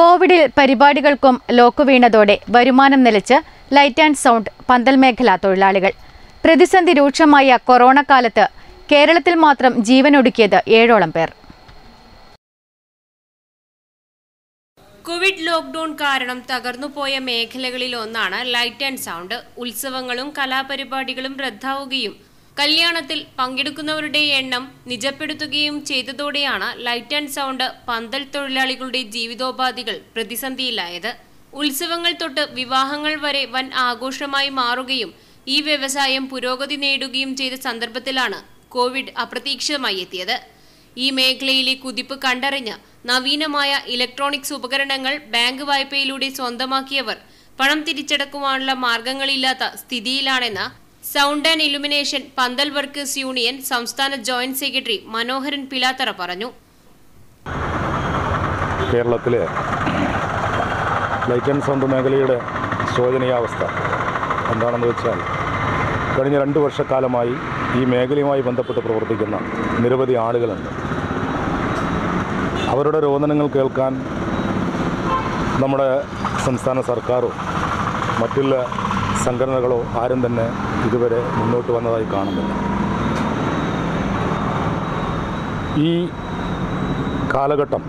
കോവിഡിൽ പരിപാടികൾക്കും ലോക്ക് വീണതോടെ വരുമാനം നിലച്ച് light and sound പന്തൽ മേഖലാ തൊഴിലാളികൾ പ്രതിസന്ധി രൂക്ഷമായ കൊറോണ കാലത്ത് കേരളത്തിൽ മാത്രം ജീവനൊടുക്കിയത് ഏഴോളം പേർ കോവിഡ് ലോക്ക്ഡൌൺ കാരണം തകർന്നുപോയ മേഖലകളിൽ ഒന്നാണ് ലൈറ്റ് ആൻഡ് സൗണ്ട് ഉത്സവങ്ങളും കലാപരിപാടികളും റദ്ദാവുകയും കല്യാണത്തിൽ പങ്കെടുക്കുന്നവരുടെ എണ്ണം നിജപ്പെടുത്തുകയും ചെയ്തതോടെയാണ് ലൈറ്റ് ആൻഡ് സൗണ്ട് പന്തൽ തൊഴിലാളികളുടെ ജീവിതോപാധികൾ പ്രതിസന്ധിയിലായത് ഉത്സവങ്ങൾ തൊട്ട് വിവാഹങ്ങൾ വരെ വൻ ആഘോഷമായി മാറുകയും ഈ വ്യവസായം പുരോഗതി നേടുകയും ചെയ്ത സന്ദർഭത്തിലാണ് കോവിഡ് അപ്രതീക്ഷിതമായി എത്തിയത് ഈ മേഖലയിലെ കുതിപ്പ് കണ്ടറിഞ്ഞ് നവീനമായ ഇലക്ട്രോണിക്സ് ഉപകരണങ്ങൾ ബാങ്ക് വായ്പയിലൂടെ സ്വന്തമാക്കിയവർ പണം തിരിച്ചടക്കുവാനുള്ള മാർഗങ്ങളില്ലാത്ത സ്ഥിതിയിലാണെന്ന് sound and illumination pandal workers union സംസ്ഥാന ജോയിന്റ് സെക്രട്ടറി മനോഹരൻ പിലാത്തറ പറഞ്ഞു കേരളത്തിലെ ലൈറ്റ് ആൻഡ് സൗണ്ട് മേഖലയുടെ ശോചനീയാവസ്ഥ എന്താണെന്ന് വെച്ചാൽ കഴിഞ്ഞ രണ്ട് വർഷക്കാലമായി ഈ മേഖലയുമായി ബന്ധപ്പെട്ട് പ്രവർത്തിക്കുന്ന നിരവധി ആളുകളുണ്ട് അവരുടെ രോദനങ്ങൾ കേൾക്കാൻ നമ്മുടെ സംസ്ഥാന സർക്കാരോ മറ്റുള്ള സംഘടനകളോ ആരും തന്നെ ഇതുവരെ മുന്നോട്ട് വന്നതായി കാണുന്നില്ല ഈ കാലഘട്ടം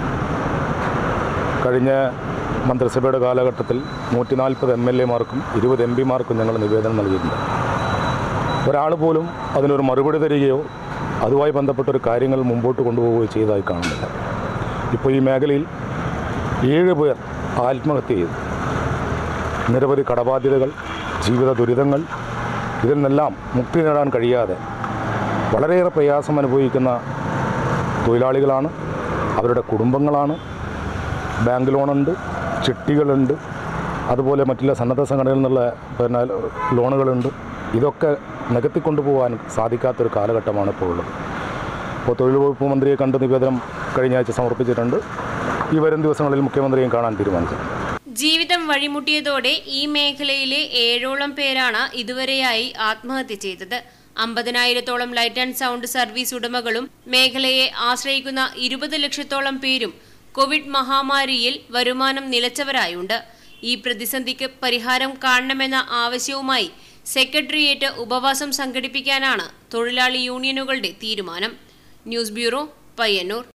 കഴിഞ്ഞ മന്ത്രിസഭയുടെ കാലഘട്ടത്തിൽ നൂറ്റി നാൽപ്പത് എം എൽ എമാർക്കും ഇരുപത് എം പിമാർക്കും ഞങ്ങൾ നിവേദനം നൽകിയിട്ടുണ്ട് ഒരാൾ പോലും അതിനൊരു മറുപടി തരികയോ അതുമായി ബന്ധപ്പെട്ടൊരു കാര്യങ്ങൾ മുമ്പോട്ട് കൊണ്ടുപോവുകയോ ചെയ്തതായി കാണുന്നില്ല ഇപ്പോൾ ഈ മേഖലയിൽ ഏഴ് പേർ ആത്മഹത്യ ചെയ്തു നിരവധി കടബാധ്യതകൾ ജീവിത ദുരിതങ്ങൾ ഇതിൽ നിന്നെല്ലാം മുക്തി നേടാൻ കഴിയാതെ വളരെയേറെ പ്രയാസം അനുഭവിക്കുന്ന തൊഴിലാളികളാണ് അവരുടെ കുടുംബങ്ങളാണ് ബാങ്ക് ലോണുണ്ട് ചിട്ടികളുണ്ട് അതുപോലെ മറ്റുള്ള സന്നദ്ധ സംഘടനകളിൽ നിന്നുള്ള പിന്നെ ലോണുകളുണ്ട് ഇതൊക്കെ നികത്തിക്കൊണ്ടുപോകാൻ സാധിക്കാത്തൊരു കാലഘട്ടമാണ് ഇപ്പോൾ ഉള്ളത് ഇപ്പോൾ തൊഴിൽ വകുപ്പ് മന്ത്രിയെ കണ്ട് നിവേദനം കഴിഞ്ഞ ആഴ്ച സമർപ്പിച്ചിട്ടുണ്ട് ഈ വരും ദിവസങ്ങളിൽ മുഖ്യമന്ത്രിയും കാണാൻ തീരുമാനിച്ചു ജീവിതം വഴിമുട്ടിയതോടെ ഈ മേഖലയിലെ ഏഴോളം പേരാണ് ഇതുവരെയായി ആത്മഹത്യ ചെയ്തത് അമ്പതിനായിരത്തോളം ലൈറ്റ് ആൻഡ് സൗണ്ട് സർവീസ് ഉടമകളും മേഖലയെ ആശ്രയിക്കുന്ന ഇരുപത് ലക്ഷത്തോളം പേരും കോവിഡ് മഹാമാരിയിൽ വരുമാനം നിലച്ചവരായുണ്ട് ഈ പ്രതിസന്ധിക്ക് പരിഹാരം കാണണമെന്ന ആവശ്യവുമായി സെക്രട്ടേറിയറ്റ് ഉപവാസം സംഘടിപ്പിക്കാനാണ് തൊഴിലാളി യൂണിയനുകളുടെ തീരുമാനം ന്യൂസ് ബ്യൂറോ പയ്യന്നൂർ